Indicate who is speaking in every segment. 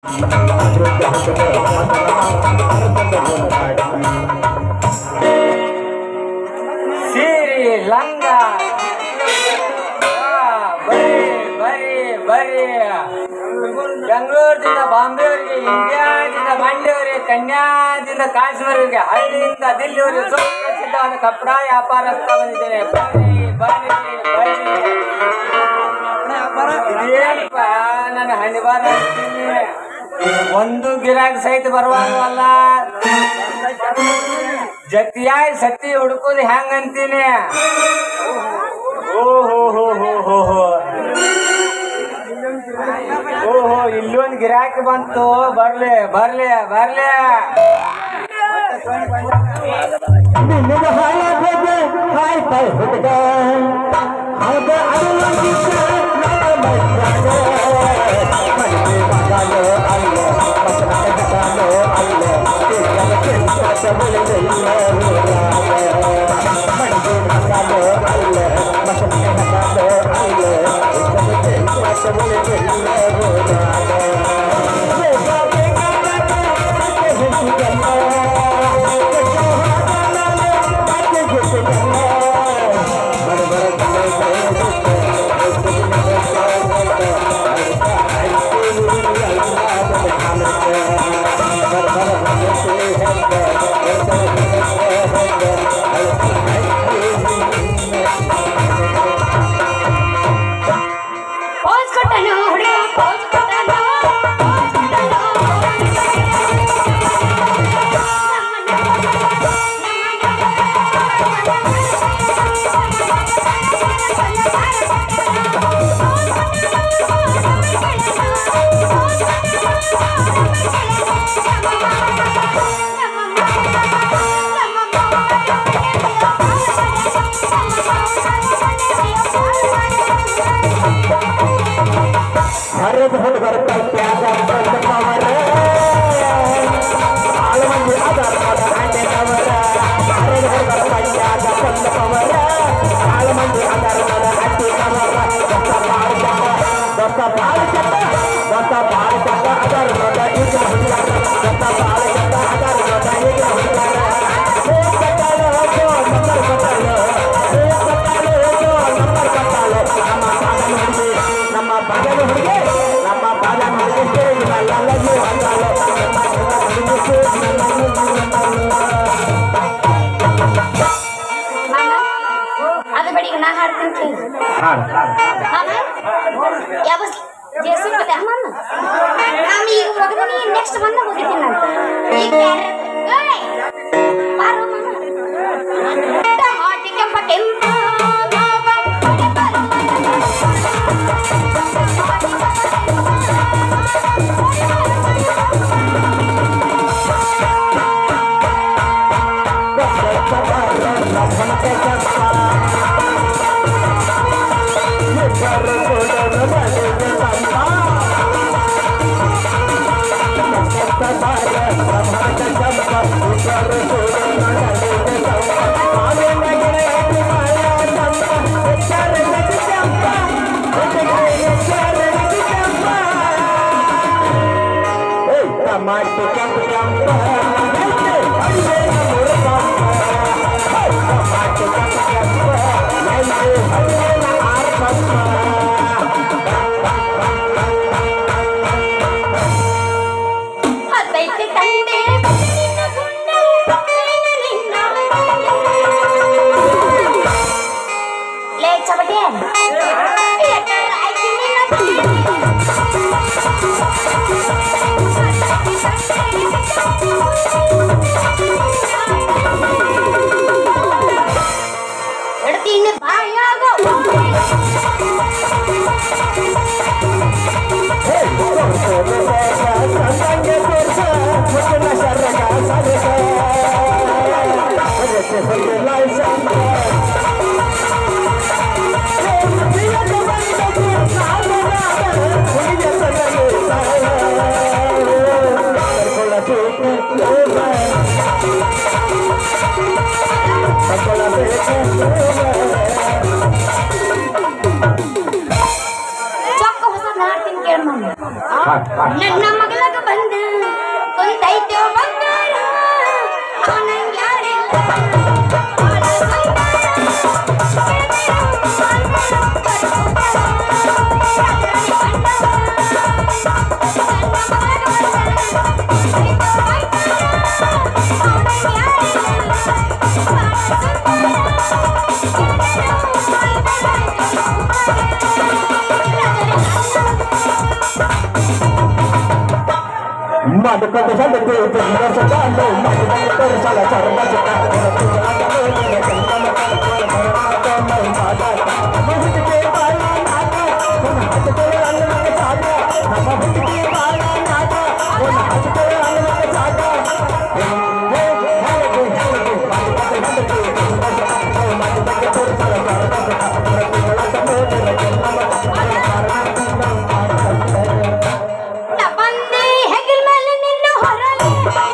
Speaker 1: ಸೀರಿ ಲಂಗ ಆ, ಬರ್ರಿ ಬರ್ರಿ ಬರ್ರಿ ಬೆಂಗಳೂರದಿಂದ ಬಾಂಬೆವರೆಗೆ ಇಂಡಿಯಾದಿಂದ ಮಂಡ್ಯವರೆಗೆ ಕನ್ಯಾದಿಂದ ಕಾಶ್ಮೀರವರೆಗೆ ಹಳ್ಳಿಯಿಂದ ದಿಲ್ಲಿವರೆಗೆ ಸುಪ್ರಸಿದ್ಧವಾದ ಕಪ್ಪಡ ವ್ಯಾಪಾರಸ್ಥ ಬಂದಿದ್ದೇನೆ ಬರ್ರಿ ಬರ್ರಿ ಬರ್ರಿ ಇದೇನಪ್ಪ ನನ್ನ ಹಣಿಬಾರ ಅಂತೀನಿ ಒಂದು ಗಿರಾಕ್ ಸಹಿತ ಬರುವಾಗವಲ್ಲ ಜತಿಯಾಗಿ ಸತಿ ಹುಡುಕೋದು ಹೆಂಗಂತೀನಿ ಓಹೋ ಹೋ ಹೋ ಹೋ ಹೋ ಓಹೋ ಇಲ್ಲೊಂದು ಗಿರಾಕಿ ಬಂತು ಬರ್ಲಿ ಬರ್ಲಿ ಬರ್ಲಿ
Speaker 2: ಪೋಸ್ ಕೊಟ್ಟನು ಹುಡುಗ ಪೋಸ್ ಕೊಟ್ಟನು ಪೋಸ್ ಕೊಟ್ಟನು ಅದು ಬಡಿ ನಾ ಹಾಡ್ತೀನಿ ಕೇಳಿ ಮಾಮ ಯಾವ ಜೇಸು ಮತ್ತೆ ಮಾಮ ನಾನು ಈಗ ಹೋಗಿದ್ದೀನಿ ನೆಕ್ಸ್ಟ್ ಬಂದ ಹೋಗಿದ್ದೀನಿ ನಾನು ಈಗ ಬ್ಯಾರೆ- ಏಯ್! ಬಾರೋ ಮಾಮ. ಹಾಟಿಗೆ ಪಟೆಂಪ ಮಾವ, ಪಡೆ ಬಾರೋ. ಹತ್ತೈತೆ ತಂದೆ ನಿನ್ನ ಗುಂಡೆ, ನಿನ್ನ ನಿನ್ನ ಲೇ ಚಬಟೆ ಎಟ್ಟರ ಆಯ್ತು ನಿನ್ನ ಎಡ್ತೀನಿ ಬಾಯಾಗ
Speaker 3: ಸಂಗೆ ತೋರ್ಸ
Speaker 2: ಬಂದು ಕುಂತೈತೋ ಬಂಗಾರ ಅವನಂಗ್ ಯಾರಿಲ್ಲ ಬಾಳ ಸುಂದರ.
Speaker 3: ಮಡಕದ ಸಂದಕ್ಕೆ ಸದಾಲು ಮಡಕದ ಸಲ ಚರಣ
Speaker 2: ಬಂದೆ ಹೆಗಲ ಮೇಲೆ ನಿನ್ನ ಹೊರಲಿ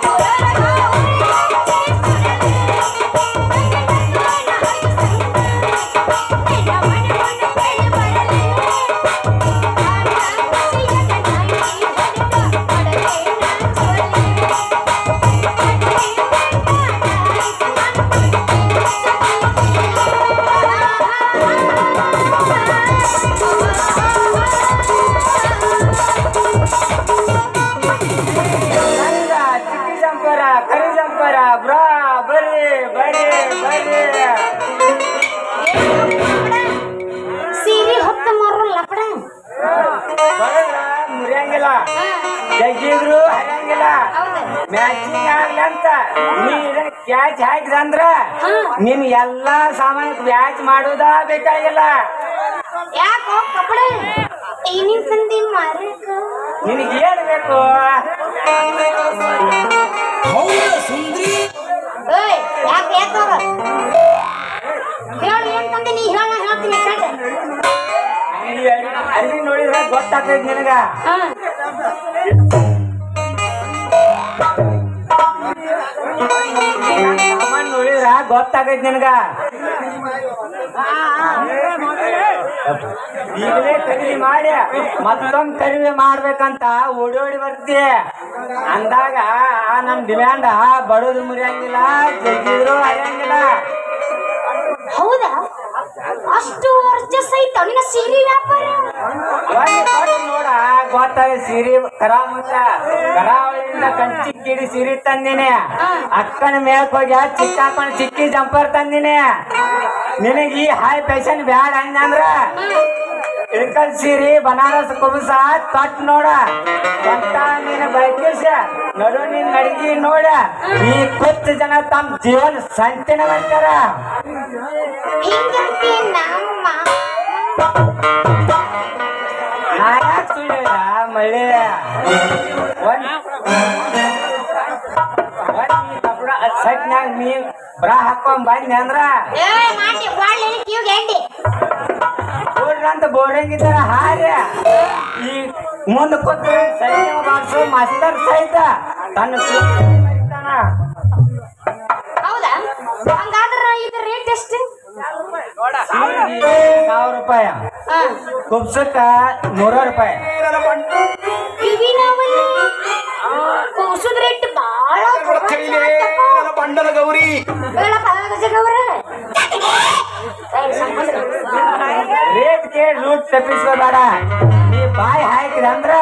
Speaker 1: ನಂದ ಚಿಕ್ಕಿ ಜಂಪರ ಕರಿ ಜಂಪರ ಬ್ರಾ ಬರ್ರಿ ಬರ್ರಿ ಬರ್ರಿ
Speaker 2: ಸೀರೆ ಹೊತ್ತ ಮಾರು ಲಪಡ
Speaker 1: ಬರಲ್ಲ ಮುರಿಯಂಗಿಲ್ಲ ಜಗ್ಗಿದ್ರು ಹರಿಯಂಗಿಲ್ಲ ಮ್ಯಾಚಿಂಗ್ ಆಗ್ಲಿ ಅಂತ ನೀ ಕ್ಯಾಚ್ ಹಾಕಿದಂದ್ರ ನಿನ್ ಎಲ್ಲಾ ಸಾಮಾನ್ಯ ವ್ಯಾಚ್ ಮಾಡೋದ ಬೇಕಾಗಿಲ್ಲ
Speaker 2: ಯಾಕೋ ಕಪಡ ಏನಿನ್ ತಂದಿ ಮಾರಕ
Speaker 1: ನಿನಗೆ ಏನ್ ಬೇಕು
Speaker 2: ಏಯ್ ಯಾಕೆ ಯಾಕೋಗ ಹೇಳು ಏನ್ ತಂದೆ ನೀ ಹೇಳ ಹೇಳ್ತೀನಿ ಕಡೆ
Speaker 1: ಅಲ್ಲಿ ನೋಡಿದ್ರೆ ಗೊತ್ತಾಗ್ತೈತಿ ನಿನಗ
Speaker 2: ಹಾ
Speaker 1: ಸಾಮಾನ್ ನೋಡಿದ್ರ ಗೊತ್ತಾಗೈತಿ ನಿನಗ ಈಗಲೇ ಖರೀದಿ ಮಾಡಿ ಮತ್ತೊಂದ್ ಖರೀದಿ ಮಾಡ್ಬೇಕಂತ ಓಡಿ ಓಡಿ ಬರ್ತಿ ಅಂದಾಗ ಆ ನಮ್ ಡಿಮ್ಯಾಂಡ್ ಬಡದು ಮುರಿಯಂಗಿಲ್ಲ ಜಗ್ಗಿದ್ರು ಹರಿಯಂಗಿಲ್ಲ
Speaker 2: ಹೌದಾ ಅಷ್ಟು ವರ್ಚಸ್ ಐತ ನಿನ್ನ ಸೀರೆ ವ್ಯಾಪಾರ
Speaker 1: ಒಂದ್ ಕೊಟ್ಟು ನೋಡ ಗೊತ್ತಾಗ ಸೀರೆ ಕರಾಮಂತ ಕರಾವಳಿಯಿಂದ ಕಂಚಿ ಕಿಡಿ ಸೀರೆ ತಂದಿನಿ ಅಕ್ಕನ ಮೇಲ್ಕ್ ಹೋಗಿ ಚಿಕ್ಕಾಕೊಂಡ್ ಚಿಕ್ಕಿ ಜಂಪರ್ ತಂದಿನಿ ನಿನಗೆ ಈ ಹೈ ಫ್ಯಾಷನ್ ಬ್ಯಾಡ ಹಂಗಂದ್ರ ಇಳ್ಕಲ್ ಸೀರೆ ಬನಾರಸ್ ಕುಬಸ ಕಟ್ ನೋಡ ಎಂತ ನೀನು ಬೈಕಿಸ ನಡು ನಿನ್ ನಡಗಿ ನೋಡ ಈ ಕೊತ್ತು ಜನ ತಮ್ಮ ಜೀವನ ಸಂತಿನ ಮಾಡ್ತಾರ
Speaker 2: ಹಿಂಗಂತಿ ನಮ್ಮ
Speaker 1: ನಾಯಾಕ್ ಸುಳ್ಳಿಲ್ಲ ಮಳೆ ಒಂದ್ ಒಂದ್ ಕಪಡ ಸಟ್ನ್ಯಾಗ ನೀ ಬ್ರಾ ಹಾಕೊಂಡ್ ಬಂದೆ ಅಂದ್ರ
Speaker 2: ಏಯ್ ಮಾಡಿ ಬಾಳ್ಲಿ ಕಿವ್ ಗಂಡಿ
Speaker 1: ಊರ್ರಂತ ಬೋರಿಂಗ್ ಇದ್ದಾರ ಹಾರ್ಯ ಈ ಮುಂದ ಕೂತು ಸೈನ್ಯ ಮಾಡ್ಸೋ ಮಾಸ್ತರ್ ಸಹಿತ ತನ್ನ ಸೂತ್ರ ಬರೀತಾನ.
Speaker 2: ಹೌದಾ ಹಂಗಾದ್ರ ಇದು ರೇಟ್ ಎಷ್ಟು
Speaker 1: ಸೀರೆಗೆ ಸಾವಿರ ರೂಪಾಯಿ
Speaker 2: ಹಾ
Speaker 1: ಕುಬ್ಸಕ್ಕ ನೂರ ರೂಪಾಯಿ
Speaker 2: ಟಿವಿ ನಾವಲ್ಲಿ ಕೂಸುದ್ ರೇಟ್ ಬಾಳ
Speaker 3: ಬಂಡಲ ಗೌರಿ
Speaker 2: ಹೇಳಪ್ಪ ಗಜಗೌರ
Speaker 1: ರೇಟ್ ಕೇಳಿ ರೂಟ್ ತಪ್ಪಿಸ್ಕೋಬೇಡ ನೀ ಬಾಯಿ ಹಾಕಿದ ಅಂದ್ರ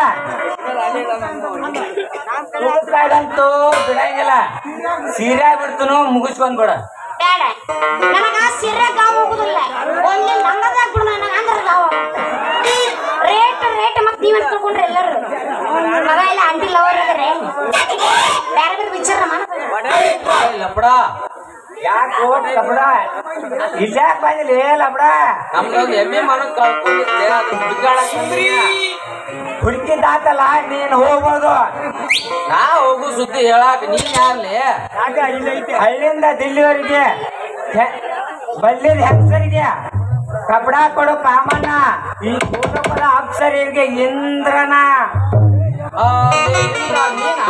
Speaker 1: ಅಂತೂ ಬಿಡಂಗಿಲ್ಲ ಸೀರೆ ಬಿಡ್ತನು ಮುಗಿಸ್ಕೊಂಡ್ ಬಿಡ
Speaker 2: ಬೇಡ ನನಗ ಸಿರ ಗಾವ್ ಹೋಗುದಿಲ್ಲ ಒಂದೇ ನಂಗದ ಬಿಡು ನನಗ ಅಂದ್ರ ಗಾವ್ ರೇಟ್ ರೇಟ್ ಮತ್ ನೀವ್ ತಗೊಂಡ್ರಿ ಎಲ್ಲರೂ ಮಗ ಇಲ್ಲ ಆಂಟಿ ಲವರ್ ಅದ್ರೆ ಬೇರೆ ಬೇರೆ ವಿಚಾರ ಮಾಡ
Speaker 1: ಲಪಡ ಯಾಕೆ ಲಪಡ ಇಲ್ಲಾಕ್ ಬಂದಿಲ್ಲ ಏ ಲಪಡ
Speaker 4: ನಮ್ದೊಂದು ಎಮ್ಮೆ ಮಾಡೋದ್ ಕಳ್ಕೊಂಡಿದ್ದೆ ಅದು ಹುಡುಗಾಡಕ್
Speaker 1: ಹುಡುಕಿದ್ದಾತಲ್ಲ ನೀನ್ ಹೋಗ್ಬೋದು
Speaker 4: ನಾ ಹೋಗು ಸುದ್ದಿ ಹೇಳಾಕ ನೀನ್ ಯಾರ್ಲೆ
Speaker 1: ಹಳ್ಳಿಯಿಂದ ದಿಲ್ಲಿವರೆಗೆ ಹೆ- ಬಲ್ಲಿದ ಹೆಸರಿಗೆ ಕಪಡ ಕೊಡು ಕಾಮಣ್ಣ ಈ ಕೂಡಪದ ಅಪ್ಸರಿಗೆ ಇಂದ್ರನ
Speaker 4: ಆ, ಏ, ಇಂದ್ರ, ನೀನಾ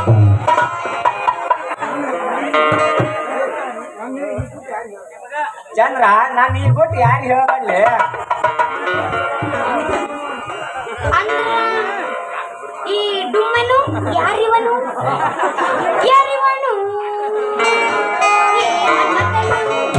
Speaker 1: ಚಂದ್ರ ನಾನು ಈ ಬಿಟ್ಟು ಯಾರು ಹೇಳಬಲ್ಲೆ
Speaker 2: ಅಂದ್ರ ಈ ಡುಮ್ಮನು ಯಾರಿವನು ಯಾರಿವನು ಏ ಮತ್ತನು?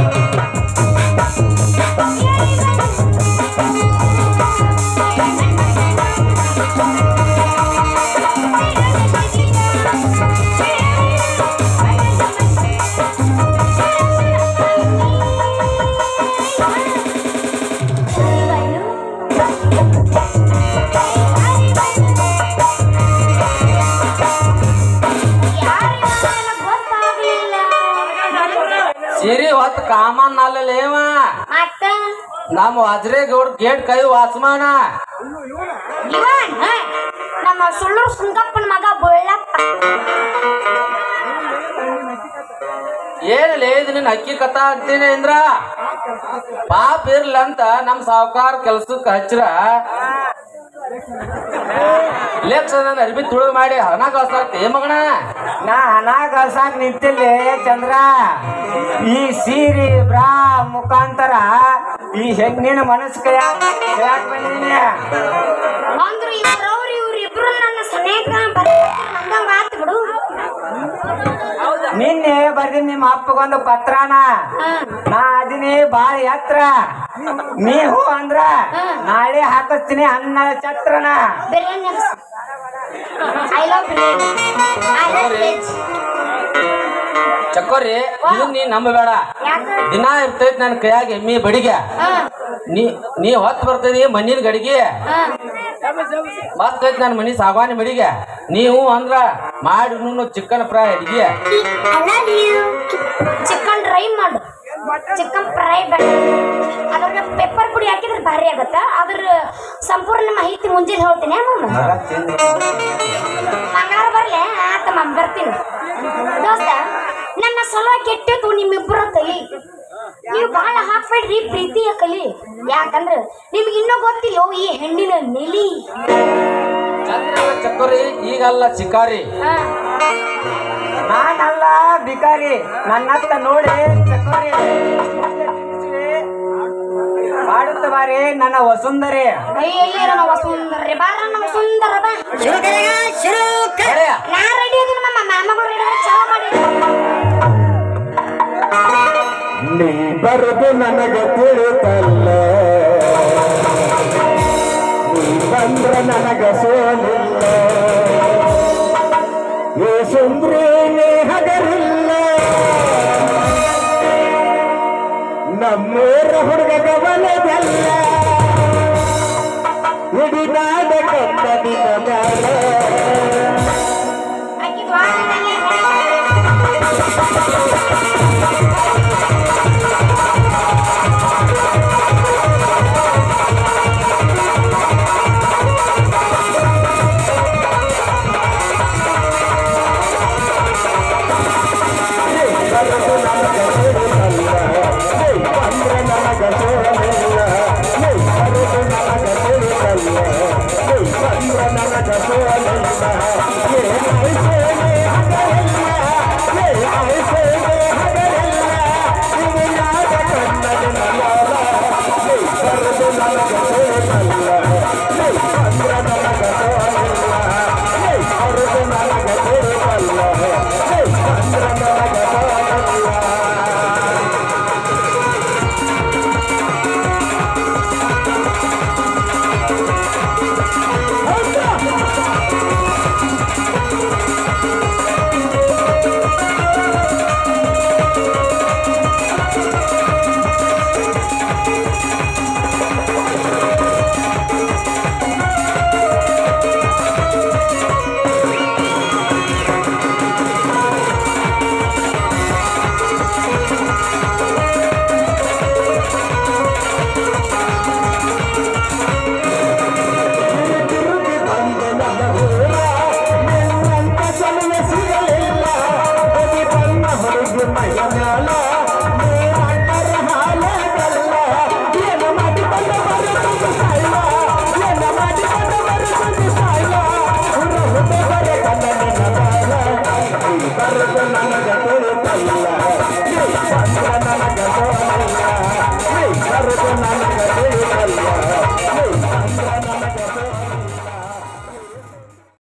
Speaker 2: ಯಾರಿವನು ಗೊತ್ತಾಗ್ಲಿಲ್ಲ
Speaker 4: ಸಿರಿ ಹೊತ್ತು ಕಾಮನ್ ಅಲ್ಲಲೇವ
Speaker 2: ಮತ್ತ
Speaker 4: ನಮ್ಮ ವಜ್ರೇ ಗೌಡ್ ಗೇಟ್ ಕೈ ವಾಚ್ಮಾನ
Speaker 2: ಇವನ್ ಹ? ನಮ್ಮ ಸುಳ್ಳೂರು ಸುಂಕಪ್ಪನ ಮಗ ಬೊಳ್ಳಪ್ಪ
Speaker 4: ಏನ್ ಲೇದ್ ನಿನ್ ಅಕ್ಕಿ ಕಥಾ ಅಂತೀನಿ ಇಂದ್ರ ಪಾಪ ಇರ್ಲಂತ ನಮ್ ಸಾವುಕಾರ ಕೆಲ್ಸಕ್ಕೆ ಹಚ್ರ ಲೆಕ್ಸ ನನ್ನ ಅರ್ಬಿ ತುಳು ಮಾಡಿ ಹಣ ಕಳ್ಸಾಕ್ತಿ ಮಗನ
Speaker 1: ನಾ ಹಣ ಕಳ್ಸಾಕ್ ನಿಂತಿಲ್ಲಿ ಚಂದ್ರ ಈ ಸೀರೆ ಬ್ರಾ ಮುಖಾಂತರ ಈ ಹೆಣ್ಣಿನ ಮನಸ್ಸು ಕೈಯಾಗ ಕೈಯಾಗ್ ಬಂದೀನಿ
Speaker 2: ಅಂದ್ರ ಇವ್ರವ್ರು ಇವ್ರಿಬ್ರು ನನ್ನ ಸನೇಕ ನಂದಂಗ ಆತ್ ಬಿಡು
Speaker 1: ನಿನ್ನೆ ಬರ್ದಿನಿ ನಿಮ್ಮ ಅಪ್ಪಗೊಂದು ಪತ್ರನ ನಾ ಅದೀನಿ ಬಾಳ ಎತ್ರ ನೀ ಹೂ ಅಂದ್ರ ನಾಳೆ ಹಾಕಿಸ್ತೀನಿ ಅನ್ನ ಛತ್ರನ
Speaker 2: biryani I love biryani I love veg
Speaker 4: ಚಕ್ಕೋರಿ ಇದನ್ ನೀ ನಂಬಬೇಡ
Speaker 2: ಯಾಕ
Speaker 4: ದಿನ ಇರ್ತೈತಿ ನನ್ನ ಕೈಯಾಗ ಎಮ್ಮಿ ಬಡಿಗೆ
Speaker 2: ಹಾ
Speaker 4: ನೀ ನೀ ಹೊತ್ತು ಬರ್ತದಿ ಮಣ್ಣಿನ ಗಡಿಗೆ
Speaker 2: ಹಾ
Speaker 4: ಬರ್ತೈತಿ ನನ್ನ ಮನಿ ಸಾಗವಾನಿ ಮಡಿಗೆ ನೀವು ಅಂದ್ರ ಮಾಡಿ ಚಿಕನ್ ಫ್ರೈ ಅಡಿಗೆ
Speaker 2: I love you chicken dry ಮಾಡು ಚಿಕನ್ ಫ್ರೈ ಬೇಡ ಅದ್ರಾಗ ಪೆಪ್ಪರ್ ಪುಡಿ ಹಾಕಿದ್ರೆ ಭಾರಿ ಆಗತ್ತ ಅದ್ರ ಸಂಪೂರ್ಣ ಮಾಹಿತಿ ಮುಂಜಾನೆ ಹೇಳ್ತೀನಿ ಮಮ್ಮ ಮಂಗಳವಾರ ಬರ್ಲೆ ಆತ ಮಮ್ಮ ಬರ್ತೀನಿ ದೋಸ್ತ ನನ್ನ ಸಲ ಕೆಟ್ಟಿದ್ದು ನಿಮ್ಮಿಬ್ಬರ ತಲಿ ನೀವು ಬಹಳ ಹಾಕ್ಬೇಡ್ರಿ ಪ್ರೀತಿಯ ಕಲಿ ಯಾಕಂದ್ರೆ ನಿಮ್ಗೆ ಇನ್ನೂ ಗೊತ್ತಿಲ್ಲ ಈ ಹೆಣ್ಣಿನ ನೆಲಿ
Speaker 4: ಚಂದ್ರ ಚಕ್ಕೋರಿ ಈಗಲ್ಲ ಚಿಕಾರಿ
Speaker 2: ಹಾ
Speaker 1: ನಾನಲ್ಲ ಬಿಕಾರಿ ನನ್ನತ್ತ ನೋಡಿ ಚಕೋರಿ ಮಾಡುತ್ತ ಬಾರಿ ನನ್ನ ವಸುಂಧರೆ
Speaker 2: ಅಯ್ಯಯ್ಯ ನನ್ನ ವಸುಂದರ ಬಾರ ನಮ್ಮ ಸುಂದರ ಬಾ
Speaker 4: ಅರೆ,
Speaker 2: ನಾ ರೆಡಿ ಅದೀನಿ ನಮ್ಮ ಮಾಮಗಳು ರೆಡಿ ಚಾಲ ಮಾಡಿ
Speaker 3: ನೀ ಬರದು ನನಗೆ ತಿಳಿತಲ್ಲ ನೀ ಬಂದ್ರ ನನಗ ಸೋಲಿಲ್ಲ ಏ ಸುಂದ್ರಿ ನೀ ಹಗರಿಲ್ಲ ನಮ್ಮೂರ ಹುಡುಗ ಗಮನದಲ್ಲ ಇಡೀ ನಾಡ ಕಂಬ ನಿನ್ನ ಮ್ಯಾಲ